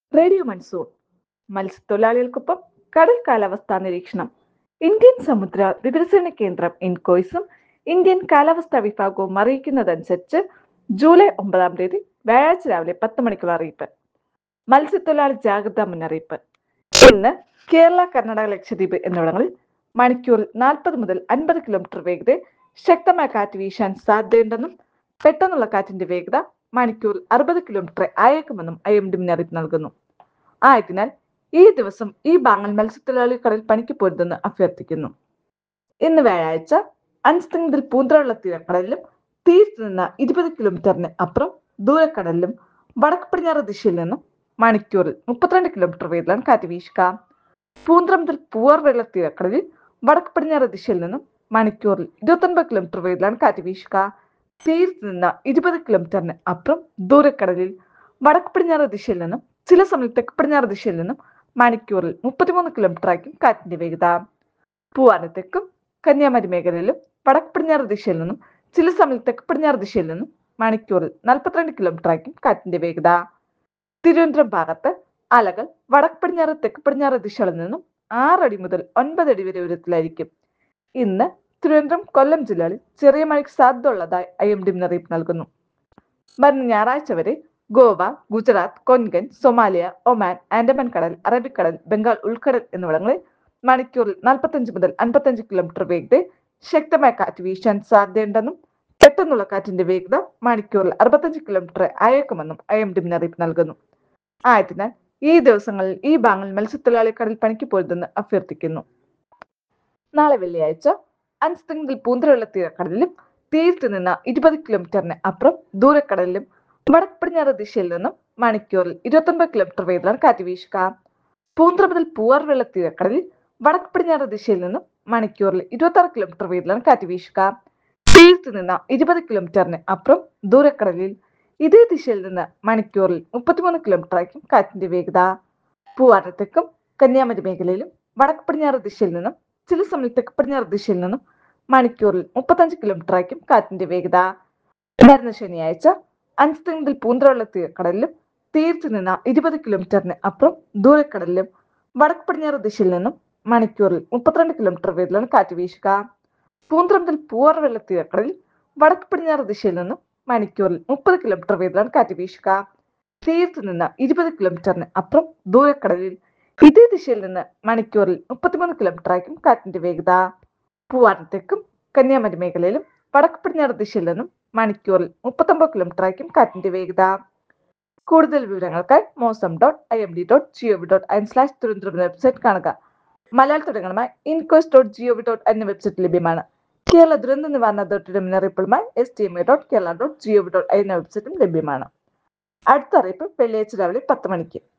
radio monsoon മത്സ്യത്തൊഴിലാളികൾക്കൊപ്പം കടൽ കാലാവസ്ഥാ നിരീക്ഷണം ഇന്ത്യൻ സമുദ്ര വികസന കേന്ദ്രം ഇൻകോയ്സും ഇന്ത്യൻ കാലാവസ്ഥാ വിഭാഗവും അറിയിക്കുന്നതനുസരിച്ച് ജൂലൈ ഒമ്പതാം തീയതി വ്യാഴാഴ്ച രാവിലെ പത്ത് മണിക്കുള്ള അറിയിപ്പ് മത്സ്യത്തൊഴിലാളി ജാഗ്രതാ മുന്നറിയിപ്പ് ഇന്ന് കേരള കർണാടക ലക്ഷദ്വീപ് എന്നിവിടങ്ങളിൽ മണിക്കൂറിൽ നാൽപ്പത് മുതൽ അൻപത് കിലോമീറ്റർ വേഗതയിൽ ശക്തമായ കാറ്റ് വീശാൻ സാധ്യതയുണ്ടെന്നും പെട്ടെന്നുള്ള കാറ്റിന്റെ വേഗത മണിക്കൂറിൽ അറുപത് കിലോമീറ്റർ ആയേക്കുമെന്നും ഐ എം ഡി മുന്നറിയിപ്പ് നൽകുന്നു ആയതിനാൽ ഈ ദിവസം ഈ ബാങ്ങൽ മത്സ്യത്തൊഴിലാളി കടൽ പണിക്ക് പോരുതെന്ന് അഭ്യർത്ഥിക്കുന്നു ഇന്ന് വ്യാഴാഴ്ച അഞ്ച് മുതൽ പൂന്തറയുള്ള തീരക്കടലിലും തീരത്ത് നിന്ന് ഇരുപത് കിലോമീറ്ററിന് അപ്പുറം ദൂരക്കടലിലും വടക്ക് പടിഞ്ഞാറ് ദിശയിൽ നിന്നും മണിക്കൂറിൽ മുപ്പത്തിരണ്ട് കിലോമീറ്റർ വേഗത്തിലാണ് കാറ്റ് വീശുക പൂന്തറ മുതൽ പൂവാർ വെള്ള തീരക്കടലിൽ വടക്ക് പടിഞ്ഞാറ് ദിശയിൽ നിന്നും മണിക്കൂറിൽ ഇരുപത്തൊൻപത് കിലോമീറ്റർ വേഗത്തിലാണ് കാറ്റ് വീശുക തീരത്ത് നിന്ന് ഇരുപത് കിലോമീറ്ററിന് അപ്പുറം ദൂരക്കടലിൽ വടക്ക് പടിഞ്ഞാറ് ദിശയിൽ നിന്നും ചില സമയം തെക്ക് പടിഞ്ഞാറ് ദിശയിൽ നിന്നും മണിക്കൂറിൽ മുപ്പത്തിമൂന്ന് കിലോമീറ്റർ ആയിരിക്കും കാറ്റിന്റെ വേഗത പൂവാന തെക്കും കന്യാകുമാരി മേഖലയിലും വടക്ക് പടിഞ്ഞാറ് ദിശയിൽ നിന്നും ചില സമയം തെക്ക് പടിഞ്ഞാറ് ദിശയിൽ നിന്നും മണിക്കൂറിൽ നാൽപ്പത്തിരണ്ട് കിലോമീറ്റർ ആയിരിക്കും കാറ്റിന്റെ വേഗത തിരുവനന്തപുരം ഭാഗത്ത് അലകൾ വടക്ക് പടിഞ്ഞാറ് തെക്ക് പടിഞ്ഞാറ് ദിശകളിൽ നിന്നും ആറടി മുതൽ ഒൻപത് അടി വരെ ഉയരത്തിലായിരിക്കും ഇന്ന് തിരുവനന്തപുരം കൊല്ലം ജില്ലകളിൽ ചെറിയ മഴയ്ക്ക് സാധ്യത ഉള്ളതായി ഐ എം ഡി മുന്നറിയിപ്പ് നൽകുന്നു വരുന്ന ഞായറാഴ്ച വരെ ഗോവ ഗുജറാത്ത് കൊൻകൻ സൊമാലിയ ഒമാൻ ആൻഡമാൻ കടൽ അറബിക്കടൽ ബംഗാൾ ഉൾക്കടൽ എന്നിവിടങ്ങളിൽ മണിക്കൂറിൽ നാൽപ്പത്തഞ്ച് മുതൽ അൻപത്തഞ്ച് കിലോമീറ്റർ വേഗതയിൽ ശക്തമായ കാറ്റ് വീശാൻ സാധ്യതയുണ്ടെന്നും പെട്ടെന്നുള്ള കാറ്റിന്റെ വേഗത മണിക്കൂറിൽ അറുപത്തഞ്ച് കിലോമീറ്റർ അയക്കുമെന്നും ഐ എം ഡി മുന്നറിയിപ്പ് നൽകുന്നു ആയതിനാൽ ഈ ദിവസങ്ങളിൽ ഈ ബാങ്ങിൽ മത്സ്യത്തൊഴിലാളി കടൽ പണിക്ക് പോരുതെന്ന് അഭ്യർത്ഥിക്കുന്നു നാളെ വെള്ളിയാഴ്ച അഞ്ചുതെങ്ങിൽ പൂന്തറയുള്ള തീരക്കടലിലും തീരത്ത് നിന്ന് ഇരുപത് കിലോമീറ്ററിന് അപ്പുറം ദൂരക്കടലിലും വടക്ക് പടിഞ്ഞാറ് ദിശയിൽ നിന്നും മണിക്കൂറിൽ ഇരുപത്തൊൻപത് കിലോമീറ്റർ വേഗത്തിലാണ് കാറ്റ് വീശുക പൂന്തറ മുതൽ പൂവാർ വെള്ള തീരക്കടലിൽ വടക്ക് പടിഞ്ഞാറ് ദിശയിൽ നിന്നും മണിക്കൂറിൽ ഇരുപത്തി ആറ് കിലോമീറ്റർ വേഗത്തിലാണ് കാറ്റ് വീശുക തീരത്ത് നിന്ന് ഇരുപത് കിലോമീറ്ററിന് അപ്പുറം ദൂരക്കടലിൽ ഇതേ ദിശയിൽ നിന്ന് മണിക്കൂറിൽ മുപ്പത്തിമൂന്ന് കിലോമീറ്റർ ആയിരിക്കും കാറ്റിന്റെ വേഗത പൂവാറത്തേക്കും കന്യാകുമാരി മേഖലയിലും വടക്ക് പടിഞ്ഞാറ് ദിശയിൽ നിന്നും ചില സമയം തെക്ക് പടിഞ്ഞാറ് ദിശയിൽ നിന്നും മണിക്കൂറിൽ മുപ്പത്തഞ്ച് കിലോമീറ്റർ ആയിരിക്കും കാറ്റിന്റെ വേഗത വരുന്ന ശനിയാഴ്ച അഞ്ച് മുതൽ പൂന്തറയുള്ള തീരക്കടലിലും തീരത്ത് നിന്ന് ഇരുപത് കിലോമീറ്ററിന് അപ്പുറം ദൂരക്കടലിലും വടക്ക് പടിഞ്ഞാറ് ദിശയിൽ നിന്നും മണിക്കൂറിൽ മുപ്പത്തിരണ്ട് കിലോമീറ്റർ വേഗത്തിലാണ് കാറ്റ് വീശുക പൂന്തറ മുതൽ പൂവാർ വെള്ള തീരക്കടലിൽ വടക്ക് പടിഞ്ഞാറ് ദിശയിൽ നിന്നും മണിക്കൂറിൽ മുപ്പത് കിലോമീറ്റർ വേഗത്തിലാണ് കാറ്റ് വീശുക തീരത്ത് നിന്ന് ഇരുപത് കിലോമീറ്ററിന് അപ്പുറം ദൂരക്കടലിൽ ഇതേ ദിശയിൽ നിന്ന് മണിക്കൂറിൽ മുപ്പത്തിമൂന്ന് കിലോമീറ്റർ ആയിരിക്കും കാറ്റിന്റെ വേഗത പൂവാനത്തേക്കും കന്യാകുമാരി മേഖലയിലും വടക്ക് പടിഞ്ഞാറ് ദിശയിൽ നിന്നും മണിക്കൂറിൽ മുപ്പത്തൊമ്പത് കിലോമീറ്റർ ആയിരിക്കും കാറ്റിന്റെ വേഗത കൂടുതൽ വിവരങ്ങൾക്കായി Mausam dot I M D dot G O V dot in slash Thiruvananthapuram website കാണുക മലയാള തുടങ്ങുമായി ഇൻകോസ് ഡോട്ട് ജിഒവി ഡോട്ട് എന്ന വെബ്സൈറ്റ് ലഭ്യമാണ് കേരള ദുരന്ത നിവാരണ അതോറിറ്റിയുടെ മുന്നറിയിപ്പുകളുമായി S D M A dot Kerala dot G O V dot എന്ന വെബ്സൈറ്റും ലഭ്യമാണ് അടുത്ത അറിയിപ്പ് വെള്ളിയാഴ്ച രാവിലെ പത്ത് മണിക്ക്